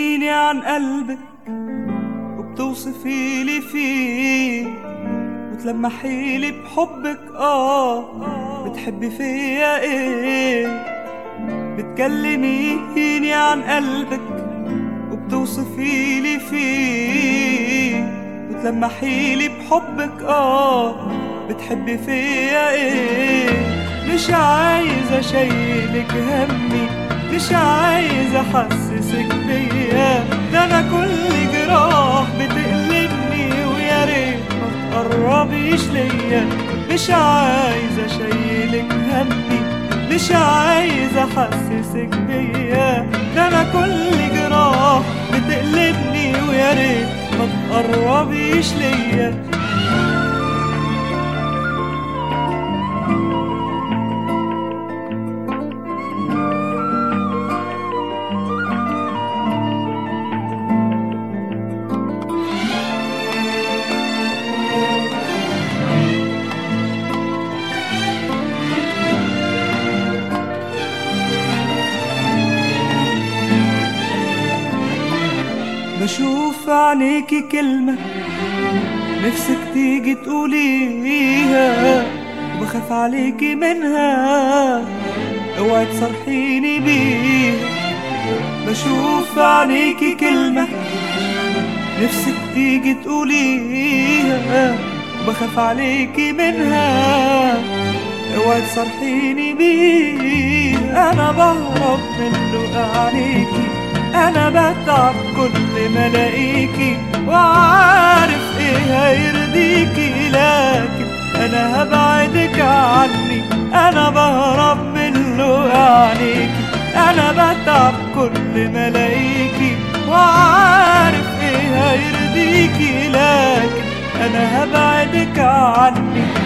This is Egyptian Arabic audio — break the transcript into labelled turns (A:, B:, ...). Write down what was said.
A: بتكلميني عن قلبك وبتوصفي لي فيه وتلمحي لي بحبك اه بتحبي فيا ايه بتكلميني عن قلبك وبتوصفي لي فيه وتلمحي لي بحبك اه بتحبي فيا ايه مش عايزة اشيلك همي مش عايزة احسسك بيا ده انا كل جراح بتقلبني ويا ريت ما تقربيش ليا مش عايزة اشيلك همي مش عايزة احسسك بيا ده انا كل جراح بتقلبني ويا ريت ما تقربيش ليا بشوف عينيكي كلمة نفسك تيجي تقوليها وبخاف عليكي منها اوعي تصرحيني بيها بشوف عينيكي كلمة نفسك تيجي تقوليها وبخاف عليكي منها اوعي تصرحيني بيها انا بهرب من لقى عينيكي انا بتعب كل ما الاقيكي وعارف ايه هيرضيكي لكن انا هبعدك عني انا بهرب من لقى عينيكي انا بتعب كل ما الاقيكي وعارف ايه هيرضيكي لكن انا هبعدك عني